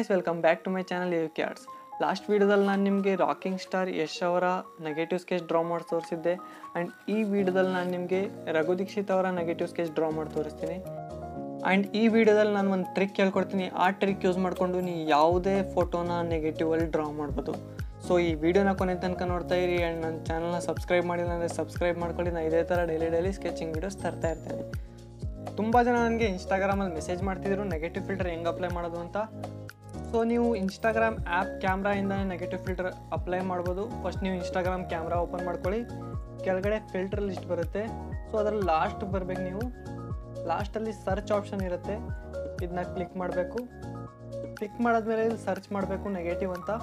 guys welcome back to my channel U K arts last ವೀಡಿಯೋದಲ್ಲಿ ನಾನು ನಿಮಗೆ rocking star Yash ಅವರ ನೆಗೆಟಿವ್ ಸ್ಕೆಚ್ ಡ್ರಾ ಮಾಡಿ ತೋರಿಸಿದ್ದೆ ಆ್ಯಂಡ್ ಈ ವಿಡಿಯೋದಲ್ಲಿ ನಾನು ನಿಮಗೆ ರಘು ದೀಕ್ಷಿತ್ ಅವರ ನೆಗೆಟಿವ್ ಸ್ಕೆಚ್ ಡ್ರಾ ಮಾಡಿ ತೋರಿಸ್ತೀನಿ ಆ್ಯಂಡ್ ಈ ವಿಡಿಯೋದಲ್ಲಿ ನಾನು ಒಂದು ಟ್ರಿಕ್ ಹೇಳ್ಕೊಡ್ತೀನಿ ಆ ಟ್ರಿಕ್ ಯೂಸ್ ಮಾಡಿಕೊಂಡು ನೀವು ಯಾವುದೇ ಫೋಟೋನ ನೆಗೆಟಿವಲ್ಲಿ ಡ್ರಾ ಮಾಡ್ಬೋದು ಸೊ ಈ ವಿಡಿಯೋನ ಕೊನೆ ತನಕ ನೋಡ್ತಾ ಇರಿ ಆ್ಯಂಡ್ ನನ್ನ ಚಾನಲ್ನ ಸಬ್ಸ್ಕ್ರೈಬ್ ಮಾಡಿಲ್ಲ ಅಂದರೆ ಸಬ್ಸ್ಕ್ರೈಬ್ ಮಾಡ್ಕೊಳ್ಳಿ ನಾನು ಇದೇ ಥರ ಡೈಲಿ ಡೈಲಿ ಸ್ಕೆಚಿಂಗ್ ವೀಡಿಯೋಸ್ ತರ್ತಾ ಇರ್ತೇನೆ ತುಂಬ ಜನ ನನಗೆ ಇನ್ಸ್ಟಾಗ್ರಾಮಲ್ಲಿ ಮೆಸೇಜ್ ಮಾಡ್ತಿದ್ರು ನೆಗೆಟಿವ್ ಫಿಲ್ಟರ್ ಹೆಂಗೆ ಅಪ್ಲೈ ಮಾಡೋದು ಅಂತ ಸೊ ನೀವು ಇನ್ಸ್ಟಾಗ್ರಾಮ್ ಆ್ಯಪ್ ಕ್ಯಾಮ್ರಾಯಿಂದನೇ ನೆಗೆಟಿವ್ ಫಿಲ್ಟರ್ ಅಪ್ಲೈ ಮಾಡ್ಬೋದು ಫಸ್ಟ್ ನೀವು ಇನ್ಸ್ಟಾಗ್ರಾಮ್ ಕ್ಯಾಮ್ರಾ ಓಪನ್ ಮಾಡ್ಕೊಳ್ಳಿ ಕೆಳಗಡೆ ಫಿಲ್ಟರ್ ಲಿಸ್ಟ್ ಬರುತ್ತೆ ಸೊ ಅದರಲ್ಲಿ ಲಾಸ್ಟ್ ಬರಬೇಕು ನೀವು ಲಾಸ್ಟಲ್ಲಿ ಸರ್ಚ್ ಆಪ್ಷನ್ ಇರುತ್ತೆ ಇದನ್ನ ಕ್ಲಿಕ್ ಮಾಡಬೇಕು ಕ್ಲಿಕ್ ಮಾಡಿದ್ಮೇಲೆ ಇಲ್ಲಿ ಸರ್ಚ್ ಮಾಡಬೇಕು ನೆಗೆಟಿವ್ ಅಂತ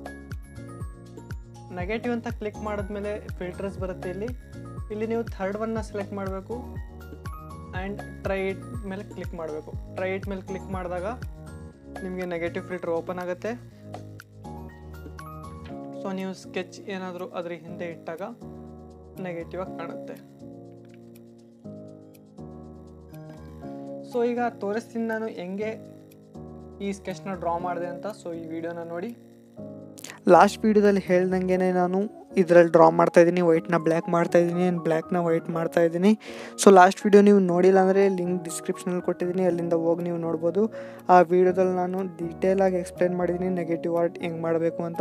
ನೆಗೆಟಿವ್ ಅಂತ ಕ್ಲಿಕ್ ಮಾಡಿದ್ಮೇಲೆ ಫಿಲ್ಟರ್ಸ್ ಬರುತ್ತೆ ಇಲ್ಲಿ ಇಲ್ಲಿ ನೀವು ಥರ್ಡ್ ಒನ್ನ ಸೆಲೆಕ್ಟ್ ಮಾಡಬೇಕು ಆ್ಯಂಡ್ ಟ್ರೈ ಇಟ್ ಮೇಲೆ ಕ್ಲಿಕ್ ಮಾಡಬೇಕು ಟ್ರೈ ಇಟ್ ಮೇಲೆ ಕ್ಲಿಕ್ ಮಾಡಿದಾಗ ನಿಮಗೆ ನೆಗೆಟಿವ್ ಫಿಲ್ಟರ್ ಓಪನ್ ಆಗುತ್ತೆ ಸೊ ನೀವು ಸ್ಕೆಚ್ ಏನಾದರೂ ಅದ್ರ ಹಿಂದೆ ಇಟ್ಟಾಗ ನೆಗೆಟಿವ್ ಆಗಿ ಕಾಣುತ್ತೆ ಸೊ ಈಗ ತೋರಿಸ್ತೀನಿ ನಾನು ಹೆಂಗೆ ಈ ಸ್ಕೆಚ್ನ ಡ್ರಾ ಮಾಡಿದೆ ಅಂತ ಸೊ ಈ ವಿಡಿಯೋನ ನೋಡಿ ಲಾಸ್ಟ್ ವೀಡಿಯೋದಲ್ಲಿ ಹೇಳ್ದಂಗೆ ನಾನು ಇದರಲ್ಲಿ ಡ್ರಾ ಮಾಡ್ತಾ ಇದ್ದೀನಿ ವೈಟ್ನ ಬ್ಲ್ಯಾಕ್ ಮಾಡ್ತಾ ಇದ್ದೀನಿ ಆ್ಯಂಡ್ ಬ್ಲ್ಯಾಕ್ನ ವೈಟ್ ಮಾಡ್ತಾ ಇದ್ದೀನಿ ಸೊ ಲಾಸ್ಟ್ ವೀಡಿಯೋ ನೀವು ನೋಡಿಲ್ಲ ಅಂದರೆ ಲಿಂಕ್ ಡಿಸ್ಕ್ರಿಪ್ಷನಲ್ಲಿ ಕೊಟ್ಟಿದ್ದೀನಿ ಅಲ್ಲಿಂದ ಹೋಗಿ ನೀವು ನೋಡ್ಬೋದು ಆ ವಿಡಿಯೋದಲ್ಲಿ ನಾನು ಡೀಟೇಲಾಗಿ ಎಕ್ಸ್ಪ್ಲೇನ್ ಮಾಡಿದ್ದೀನಿ ನೆಗೆಟಿವ್ ಆರ್ಟ್ ಹೆಂಗೆ ಮಾಡಬೇಕು ಅಂತ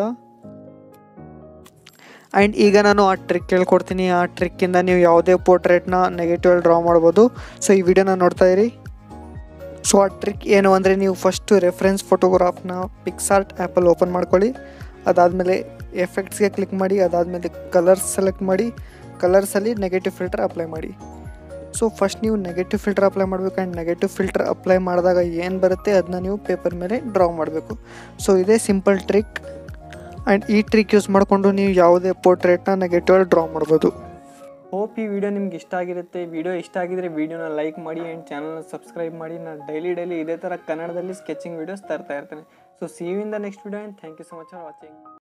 ಆ್ಯಂಡ್ ಈಗ ನಾನು ಆ ಟ್ರಿಕ್ ಹೇಳ್ಕೊಡ್ತೀನಿ ಆ ಟ್ರಿಕ್ಕಿಂದ ನೀವು ಯಾವುದೇ ಪೋರ್ಟ್ರೇಟ್ನ ನೆಗೆಟಿವಲ್ಲಿ ಡ್ರಾ ಮಾಡ್ಬೋದು ಸೊ ಈ ವಿಡಿಯೋನ ನೋಡ್ತಾ ಇರಿ ಸೊ ಆ ಟ್ರಿಕ್ ಏನು ಅಂದರೆ ನೀವು ಫಸ್ಟು ರೆಫರೆನ್ಸ್ ಫೋಟೋಗ್ರಾಫ್ನ ಪಿಕ್ಸಾರ್ಟ್ ಆ್ಯಪಲ್ಲಿ ಓಪನ್ ಮಾಡ್ಕೊಳ್ಳಿ ಅದಾದಮೇಲೆ ಎಫೆಕ್ಟ್ಸ್ಗೆ ಕ್ಲಿಕ್ ಮಾಡಿ ಅದಾದಮೇಲೆ ಕಲರ್ಸ್ ಸೆಲೆಕ್ಟ್ ಮಾಡಿ ಕಲರ್ಸಲ್ಲಿ ನೆಗೆಟಿವ್ ಫಿಲ್ಟರ್ ಅಪ್ಲೈ ಮಾಡಿ ಸೊ ಫಸ್ಟ್ ನೀವು ನೆಗೆಟಿವ್ ಫಿಲ್ಟರ್ ಅಪ್ಲೈ ಮಾಡಬೇಕು ಆ್ಯಂಡ್ ನೆಗೆಟಿವ್ ಫಿಲ್ಟರ್ ಅಪ್ಲೈ ಮಾಡಿದಾಗ ಏನು ಬರುತ್ತೆ ಅದನ್ನ ನೀವು ಪೇಪರ್ ಮೇಲೆ ಡ್ರಾ ಮಾಡಬೇಕು ಸೊ ಇದೇ ಸಿಂಪಲ್ ಟ್ರಿಕ್ ಆ್ಯಂಡ್ ಈ ಟ್ರಿಕ್ ಯೂಸ್ ಮಾಡಿಕೊಂಡು ನೀವು ಯಾವುದೇ ಪೋರ್ಟ್ರೇಟ್ನ ನೆಗೆಟಿವಲ್ಲಿ ಡ್ರಾ ಮಾಡ್ಬೋದು ಹೋಪ್ ಈ ವಿಡಿಯೋ ನಿಮ್ಗೆ ಇಷ್ಟ ಆಗಿರುತ್ತೆ ವಿಡಿಯೋ ಇಷ್ಟ ಆಗಿದ್ರೆ ವಿಡಿಯೋನ ಲೈಕ್ ಮಾಡಿ ಆ್ಯಂಡ್ ಚಾನಲ್ನ ಸಬ್ಸ್ಕ್ರೈಬ್ ಮಾಡಿ ನಾನು ಡೈಲಿ ಡೈಲಿ ಇದೇ ಥರ ಕನ್ನಡದಲ್ಲಿ ಸ್ಕೆಚಿಂಗ್ ವೀಡಿಯೋಸ್ ತರ್ತಾ ಇರ್ತೇನೆ so see you in the next video and thank you so much for watching